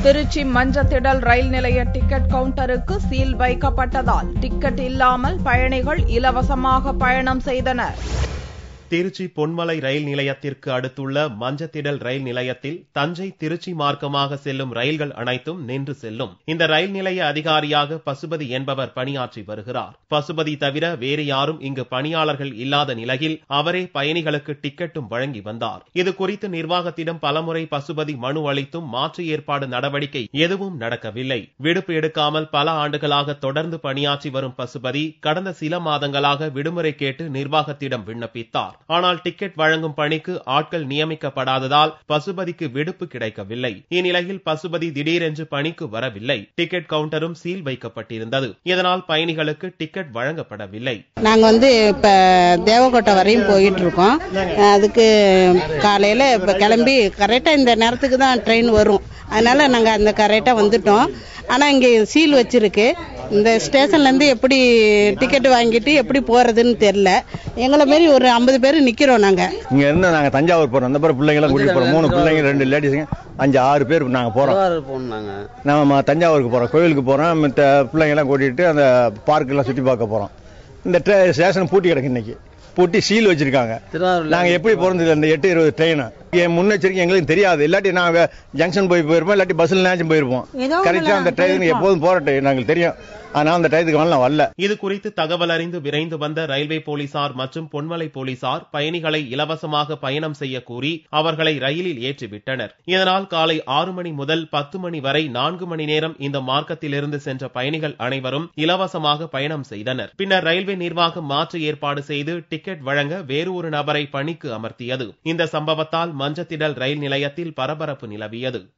திருச்சி மஞ்சத்திடல் ரயில் நிலைய டிக்கெட் கவுண்டருக்கு seal வைக்கப்பட்டதால் ticket இல்லாமல் பயணிகள் இலவசமாக பயணம் செய்தனர் திருச்சி பொன்மலை ரயில் நிலையத்திற்கு அடுத்துள்ள மஞ்சத்திடல் ரயில் நிலையத்தில் தஞ்சை திருச்சி மார்க்கமாக செல்லும் ரயில்கள் அனைத்தும் நின்று செல்லும் இந்த ரயில் நிலைய அதிகாரியாக பசுபதி என்பவர் பணியாற்றி வருகிறார் பசுபதி தவிர வேறு யாரும் இங்கு பணியாளர்கள் இல்லாத நிலையில் அவரே பயணிகளுக்கு டிக்கெட்டும் வழங்கி வந்தார் இது குறித்து நிர்வாகத்திடம் பலமுறை பசுபதி மனு அளித்தும் மாற்று ஏற்பாடு நடவடிக்கை எதுவும் நடக்கவில்லை விடுப்பு எடுக்காமல் பல ஆண்டுகளாக தொடர்ந்து பணியாற்றி வரும் பசுபதி கடந்த சில மாதங்களாக விடுமுறை கேட்டு நிர்வாகத்திடம் விண்ணப்பித்தார் ஆனால் டிக்கெட் வழங்கும் பணிக்கு ஆட்கள் நியமிக்கப்படாததால் பசுபதிக்கு விடுப்பு கிடைக்கவில்லை இந்நிலையில் பசுபதி திடீரென்று பணிக்கு வரவில்லை டிக்கெட் கவுண்டரும் சீல் வைக்கப்பட்டிருந்தது இதனால் பயணிகளுக்கு டிக்கெட் வழங்கப்படவில்லை நாங்க வந்து இப்ப தேவக்கோட்டை வரையும் போயிட்டு இருக்கோம் அதுக்கு காலையில இப்ப கிளம்பி கரெக்டா இந்த நேரத்துக்கு தான் ட்ரெயின் வரும் அதனால நாங்க அந்த கரெக்டா வந்துட்டோம் ஆனா இங்க சீல் வச்சிருக்கு இந்த ஸ்டேஷன்ல இருந்து எப்படி டிக்கெட் வாங்கிட்டு எப்படி போறதுன்னு தெரியல எங்களை மாரி ஒரு ஐம்பது பேர் நிக்கிறோம் நாங்க இங்க இருந்து நாங்க தஞ்சாவூர் போறோம் அந்த பிறகு பிள்ளைங்க எல்லாம் கூட்டிட்டு போறோம் மூணு பிள்ளைங்க ரெண்டு லேடிஸுங்க அஞ்சு ஆறு பேர் நாங்க போறோம் போனாங்க நம்ம தஞ்சாவூருக்கு போறோம் கோயிலுக்கு போறோம் மத்த பிள்ளைங்க எல்லாம் கூட்டிட்டு அந்த பார்க் எல்லாம் சுத்தி பார்க்க போறோம் இந்த ஸ்டேஷன் பூட்டி கிடக்கு இன்னைக்கு பூட்டி சீல் வச்சிருக்காங்க திருவாரூர்ல நாங்க எப்படி போறது அந்த எட்டு இருபது ட்ரெயின் என் முன்னெச்சரிக்கை எங்களுக்கு தெரியாது இல்லாட்டி நாங்க ஜங்ஷன் போய் போயிருப்போம் இல்லாட்டி பஸ்ல நேச்சும் போயிருப்போம் கரெக்டா அந்த ட்ரெயின் எப்போதும் போற ட்ரெயின் எங்களுக்கு தெரியும் ஆனா அந்த டயத்துக்கு வரல வரல இது குறித்து தகவல் அறிந்து விரைந்து வந்த ரயில்வே போலீசார் மற்றும் பொன்மலை போலீசார் பயணிகளை இலவசமாக பயணம் செய்ய கூறி அவர்களை ரயிலில் ஏற்றிவிட்டனர் இதனால் காலை ஆறு மணி முதல் பத்து மணி வரை நான்கு மணி நேரம் இந்த மார்க்கத்திலிருந்து சென்ற பயணிகள் அனைவரும் இலவசமாக பயணம் செய்தனர் பின்னர் ரயில்வே நிர்வாகம் மாற்று ஏற்பாடு செய்து டிக்கெட் வழங்க வேறு ஒரு நபரை பணிக்கு அமர்த்தியது இந்த சம்பவத்தால் மஞ்சத்திடல் ரயில் நிலையத்தில் பரபரப்பு நிலவியது